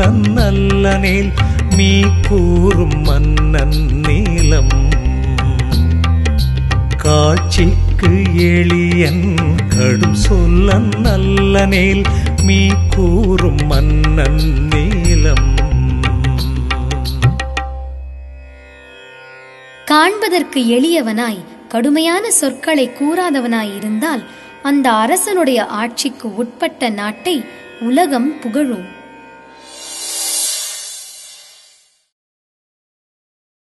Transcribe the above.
நல்லனேல் me கூறும் மன்னன் நீலம் காட்சிக்கு எளியன் கடும் சொல்லன் நல்லனேல் மீ கூறும் மன்னன் நீலம் காண்பதற்கு எளியவனாய் கடுமையான சொற்களை கூறாதவனாய் இருந்தால் அந்த அரசனுடைய ஆட்சிக்கு உட்பட்ட நாட்டை உலகம் புகழும்